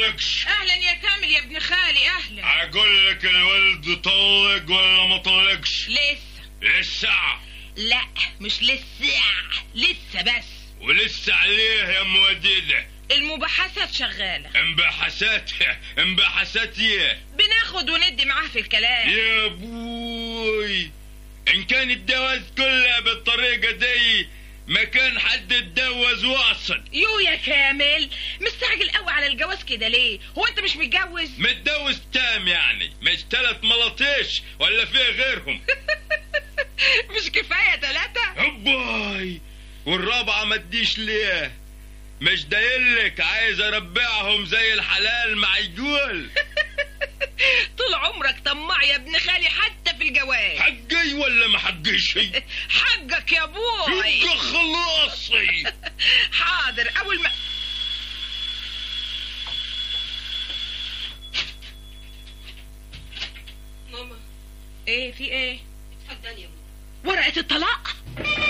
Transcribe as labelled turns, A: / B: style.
A: طلقش
B: اهلا يا كامل يا ابن خالي اهلا
A: اقول لك الولد طلق ولا ما طلقش
B: لسه
A: لسه
B: لا مش لسه لسه بس
A: ولسه عليه يا ام وديده
B: المباحثات شغالة
A: انبحثات انبحثات ايه
B: بناخد وندي معاه في الكلام
A: يا بوي ان كان الجواز كلها بالطريقه دي ما كان حد اتجوز واصل
B: يو يا كامل مستعجل قوي على الجواز كده ليه هو انت مش متجوز
A: متجوز تام يعني مش تلات ملاطيش ولا فيه غيرهم
B: مش كفاية ثلاثة
A: هباي والرابعة ما تديش ليه مش دايلك عايز اربعهم زي الحلال مع الجول
B: طول عمرك طماع يا ابن خالي حتى في الجواز
A: حقي ولا ما حقيش
B: حقك يا بوي
A: يبقى خلاصي
B: حاضر اول ما
C: ماما
B: ايه في ايه
C: اتفضلي يا ماما
B: ورقة الطلاق